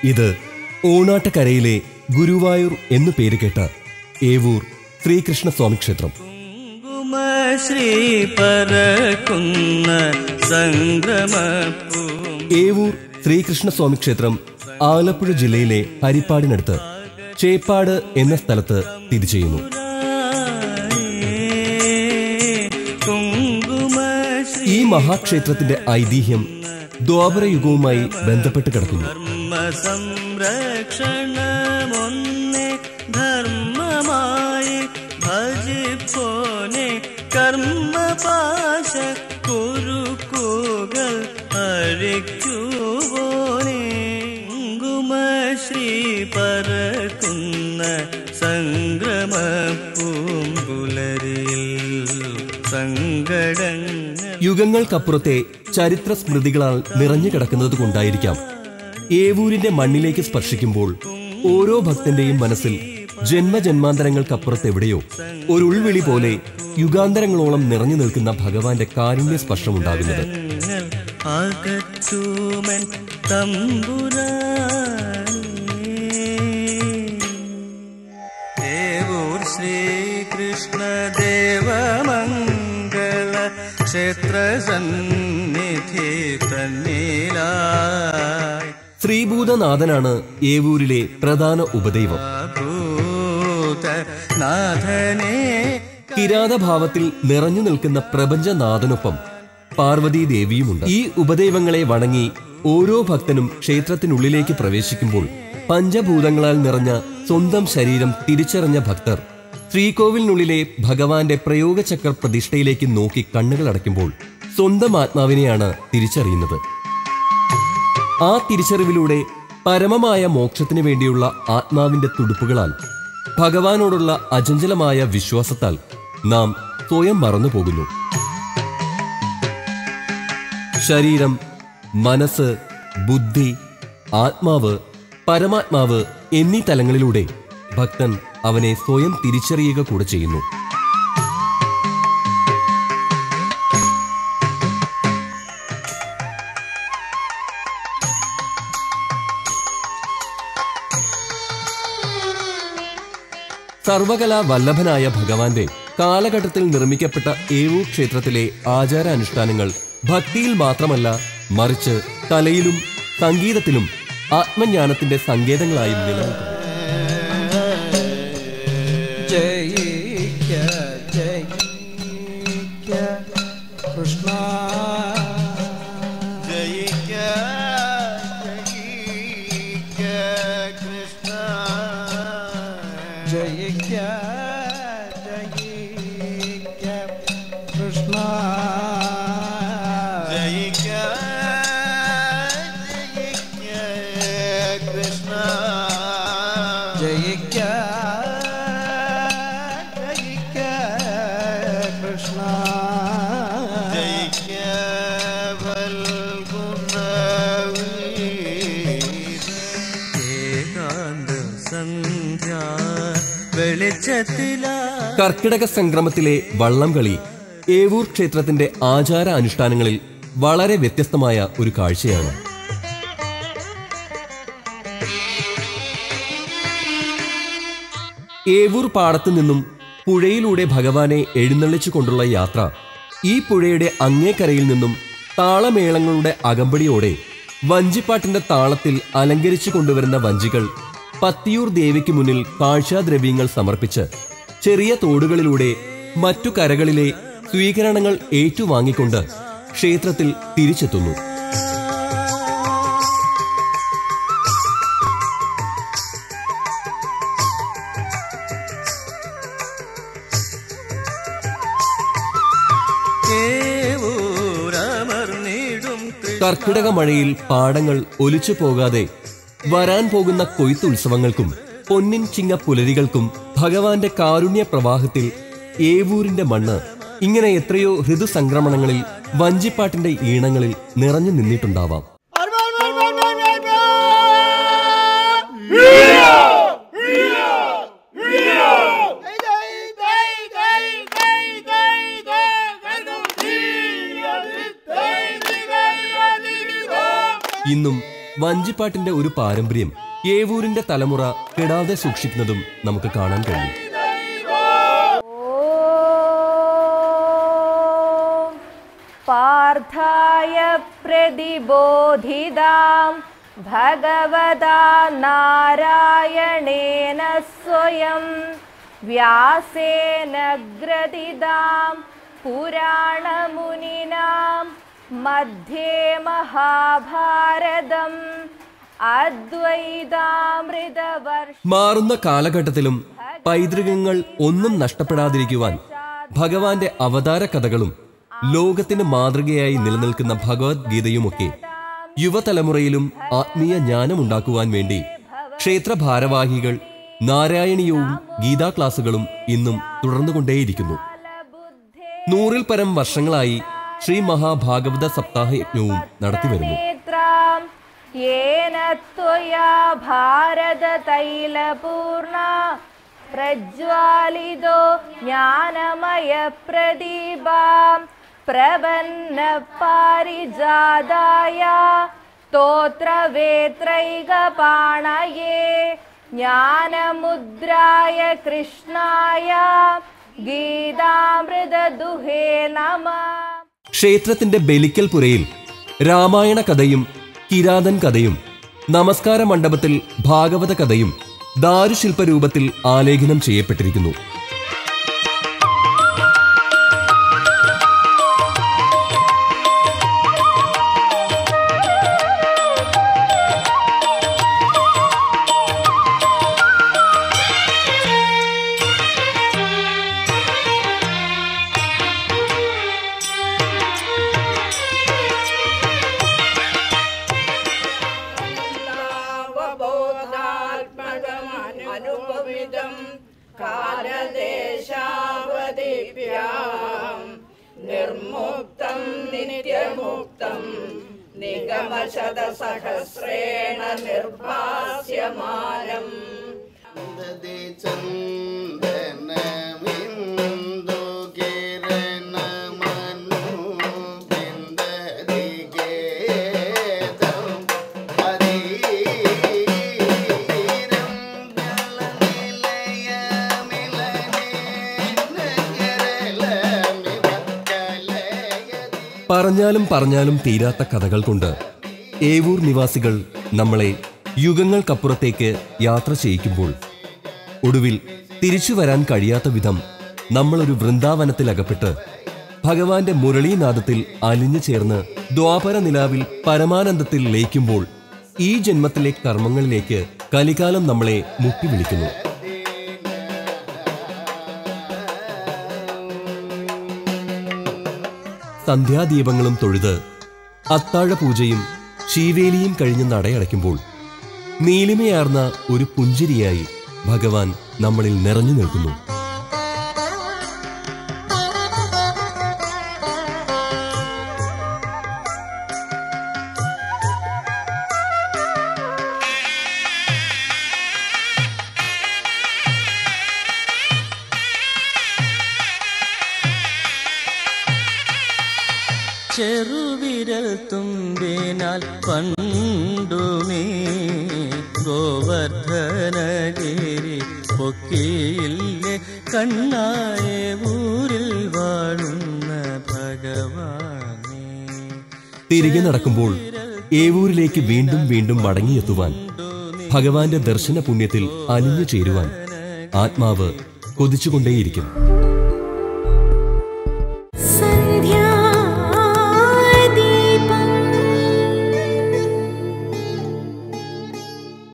ഇത് ഓണാട്ടക്കരയിലെ ഗുരുവായൂർ എന്നു പേര് കേട്ട ഏവൂർ ശ്രീകൃഷ്ണസ്വാമി ക്ഷേത്രം കുങ്കുമശ്രീ പരക്കുന്ന സംഗ്രമപ്പൂ ഏവൂർ ശ്രീകൃഷ്ണസ്വാമി ക്ഷേത്രം ആലപ്പുഴ ജില്ലയിലെ ഹരിപ്പാടിനടുത്ത് ചേപ്പാട് എന്ന സ്ഥലത്ത് സ്ഥിതി ചെയ്യുന്നു കുങ്കുമശ്രീ ഈ മഹാക്ഷേത്രത്തിന്റെ ഐതിഹ്യം ദ്വാപരയുഗവുമായി ബന്ധപ്പെട്ട് കിടക്കുന്നു ധർമ്മ സംരക്ഷണമൊന്നേ ധർമ്മമായി ഭജിപ്പോനെ കർമ്മപാശ കുരുക്കുകൾ അഴിക്കുവോനെ കുങ്കുമശ്രീ പരക്കുന്ന സംഗ്രമ പൂമ്പുലരിൽ സങ്കടങ്ങൾ യുഗങ്ങൾക്കപ്പുറത്തെ ചരിത്ര സ്മൃതികളാൽ നിറഞ്ഞു കിടക്കുന്നത് കൊണ്ടായിരിക്കാം ഏവൂരിന്റെ മണ്ണിലേക്ക് സ്പർശിക്കുമ്പോൾ ഓരോ ഭക്തന്റെയും മനസ്സിൽ ജന്മജന്മാന്തരങ്ങൾക്കപ്പുറത്ത് എവിടെയോ ഒരു ഉൾവിളി പോലെ യുഗാന്തരങ്ങളോളം നിറഞ്ഞു നിൽക്കുന്ന ഭഗവാന്റെ കാരുണ്യ സ്പർശമുണ്ടാകുന്നത് ഞങ്ങൾ അകറ്റുമൻ തമ്പുരാനേ ദേവൂർ ശ്രീകൃഷ്ണ ദേവമംഗള ക്ഷേത്ര സന്നിധി തന്നീലായി ശ്രീഭൂതനാഥനാണ് ഏവൂരിലെ പ്രധാന ഉപദൈവം നാഥനെ കിരാതഭാവത്തിൽ നിറഞ്ഞു നിൽക്കുന്ന പ്രപഞ്ചനാഥനൊപ്പം പാർവതീ ദേവിയുമുണ്ട് ഈ ഉപദൈവങ്ങളെ വണങ്ങി ഓരോ ഭക്തനും ക്ഷേത്രത്തിനുള്ളിലേക്ക് പ്രവേശിക്കുമ്പോൾ പഞ്ചഭൂതങ്ങളാൽ നിറഞ്ഞ സ്വന്തം ശരീരം തിരിച്ചറിഞ്ഞ ഭക്തർ ശ്രീകോവിലിനുള്ളിലെ ഭഗവാന്റെ പ്രയോഗചക്ര പ്രതിഷ്ഠയിലേക്ക് നോക്കി കണ്ണുകൾ അടയ്ക്കുമ്പോൾ സ്വന്തം ആത്മാവിനെയാണ് തിരിച്ചറിയുന്നത് ആ തിരിച്ചറിവിലൂടെ പരമമായ മോക്ഷത്തിനു വേണ്ടിയുള്ള ആത്മാവിന്റെ തുടുപ്പുകളാൽ ഭഗവാനോടുള്ള അചഞ്ചലമായ വിശ്വാസത്താൽ നാം സ്വയം മറന്നു പോകുന്നു ശരീരം മനസ്സ് ബുദ്ധി ആത്മാവ് പരമാത്മാവ് എന്നീ തലങ്ങളിലൂടെ ഭക്തൻ അവനെ സ്വയം തിരിച്ചറിയുക കൂടെ ചെയ്യുന്നു സർവകലാ വല്ലഭനായ ഭഗവാന്റെ കാലഘട്ടത്തിൽ നിർമ്മിക്കപ്പെട്ട ഏവൂർ ക്ഷേത്രത്തിലെ ആചാരാനുഷ്ഠാനങ്ങൾ ഭക്തിയിൽ മാത്രമല്ല മറിച്ച് കലയിലും സംഗീതത്തിലും ആത്മജ്ഞാനത്തിന്റെ സങ്കേതങ്ങളായും നിലനിൽക്കുന്നു ജയിക്ക ജയിക്ക കൃഷ്ണ ജയിക്ക ജയിക്ക കൃഷ്ണ ജയിക്ക ജയിക്ക കൃഷ്ണ ജയിക്ക ജയിക്ക കൃഷ്ണ ജയിക്ക ജയിക്ക കൃഷ്ണ ജയിക്ക ഫൽഗുണ ഏകാന്ത സന്ധ്യ വെളിച്ചത്തിലാ കർക്കിടക സംക്രമത്തിലെ വള്ളംകളി ഏവൂർ ക്ഷേത്രത്തിന്റെ ആചാര അനുഷ്ഠാനങ്ങളിൽ വളരെ വ്യത്യസ്തമായ ഒരു കാഴ്ചയാണ് ഏവൂർ പാടത്തു നിന്നും പുഴയിലൂടെ ഭഗവാനെ എഴുന്നള്ളിച്ചു കൊണ്ടുള്ള യാത്ര ഈ പുഴയുടെ അങ്ങേക്കരയിൽ നിന്നും താളമേളങ്ങളുടെ അകമ്പടിയോടെ വഞ്ചിപ്പാട്ടിന്റെ താളത്തിൽ അലങ്കരിച്ചു കൊണ്ടുവരുന്ന വഞ്ചികൾ പത്തിയൂർ ദേവിക്ക് മുന്നിൽ കാഴ്ചാദ്രവ്യങ്ങൾ സമർപ്പിച്ച് ചെറിയ തോടുകളിലൂടെ മറ്റു കരകളിലെ സ്വീകരണങ്ങൾ ഏറ്റുവാങ്ങിക്കൊണ്ട് ക്ഷേത്രത്തിൽ തിരിച്ചെത്തുന്നു ഏവൂരമർന്നിടും കർക്കിടക മഴയിൽ പാടങ്ങൾ ഒലിച്ചു പോകാതെ വരാൻ പോകുന്ന കൊയ്ത്തുത്സവങ്ങൾക്കും പൊന്നിൻ ചിങ്ങ പുലരികൾക്കും ഭഗവാന്റെ കാരുണ്യ പ്രവാഹത്തിൽ ഏവൂരിന്റെ മണ്ണ് ഇങ്ങനെ എത്രയോ ഋതുസംക്രമണങ്ങളിൽ വഞ്ചിപ്പാട്ടിന്റെ ഈണങ്ങളിൽ നിറഞ്ഞു നിന്നിട്ടുണ്ടാവാം ഇന്നും വഞ്ചിപ്പാട്ടിന്റെ ഒരു പാരമ്പര്യം ഏവൂരിന്റെ തലമുറ കെടാതെ സൂക്ഷിക്കുന്നതും നമുക്ക് കാണാൻ കഴിയും ॐ पार्थाय प्रतिबोधितां भगवता नारायणेन स्वयं व्यासेन ग्रथितां पुराणमुनिनां मध्ये महाभारतम् अद्वैतामृतवर्ष മാറുന്ന കാലഘട്ടത്തിലും പൈതൃകങ്ങൾ ഒന്നും നഷ്ടപ്പെടാതിരിക്കുവാൻ ഭഗവാന്റെ അവതാര കഥകളും ലോകത്തിന് മാതൃകയായി നിലനിൽക്കുന്ന ഭഗവത്ഗീതയുമൊക്കെ യുവതലമുറയിലും ആത്മീയ ജ്ഞാനമുണ്ടാക്കുവാൻ വേണ്ടി ക്ഷേത്ര ഭാരവാഹികൾ നാരായണീയവും ഗീതാ ക്ലാസുകളും ഇന്നും തുടർന്നുകൊണ്ടേയിരിക്കുന്നു നൂറിൽ പരം വർഷങ്ങളായി ശ്രീ മഹാഭാഗവത സപ്താഹ യജ്ഞവും നടത്തിവരുന്നു नेत्रां येन त्वया भारततैलपूर्णा प्रज्वालितो ज्ञानमयप्रदीपां प्रपन्नपारिजाताय स्तोत्रवेत्रैकपाणये ज्ञानमुद्राय कृष्णाय गीतामृतदुहे नमः ക്ഷേത്രത്തിന്റെ ബലിക്കൽ പുരയിൽ രാമായണ കഥയും കിരാതൻ കഥയും നമസ്കാര മണ്ഡപത്തിൽ ഭാഗവത കഥയും ദാരുശില്പ രൂപത്തിൽ ആലേഖനം ചെയ്യപ്പെട്ടിരിക്കുന്നു അനുപമിതം കാലദേശാവതിഭ്യാം നിർമുക്തം നിത്യമുക്തം നിഗമശതസഹസ്രേണ നിർഭാസ്യമാനം നന്ദതി ചന്ദനമിന്ദു കിരണമനു ബിന്ദതി ഗേതം ഹരീരം ജലനിലയമിലനേനകരലമിവക്കലയതി പറഞ്ഞാലും പറഞ്ഞാലും തീരാത്ത കഥകൾ കൊണ്ട് ഏവൂർ നിവാസികൾ നമ്മളെ യുഗങ്ങൾക്കപ്പുറത്തേക്ക് യാത്ര ചെയ്യിക്കുമ്പോൾ ഒടുവിൽ തിരിച്ചു വരാൻ കഴിയാത്ത വിധം നമ്മളൊരു വൃന്ദാവനത്തിലകപ്പെട്ട് ഭഗവാന്റെ മുരളീനാദത്തിൽ അലിഞ്ഞു ചേർന്ന് ദ്വാപര നിലാവിൽ പരമാനന്ദത്തിൽ ലയിക്കുമ്പോൾ ഈ ജന്മത്തിലെ കർമ്മങ്ങളിലേക്ക് കലികാലം നമ്മളെ മുട്ടി വിളിക്കുന്നു സന്ധ്യാദീപങ്ങളും തൊഴുത് അത്താഴ പൂജയും ശീവേലിയും കഴിഞ്ഞ് നടയടയ്ക്കുമ്പോൾ നീലിമയാർന്ന ഒരു പുഞ്ചിരിയായി ഭഗവാൻ നമ്മളിൽ നിറഞ്ഞു നിൽക്കുന്നു ചെറുവിരൽ തുമ്പിനാൽ പണ്ടുമേ ഗോവർദ്ധനഗിരി പൊക്കിയില്ലേ കണ്ണായ ഊരിൽ വാഴുന്ന ഭഗവാനേ തിരികെ നടക്കുമ്പോൾ ഏവൂരിലേക്ക് വീണ്ടും വീണ്ടും മടങ്ങിയെത്തുവാൻ ഭഗവാന്റെ ദർശന പുണ്യത്തിൽ അലിഞ്ഞു ചേരുവാൻ ആത്മാവ് കൊതിച്ചുകൊണ്ടേയിരിക്കും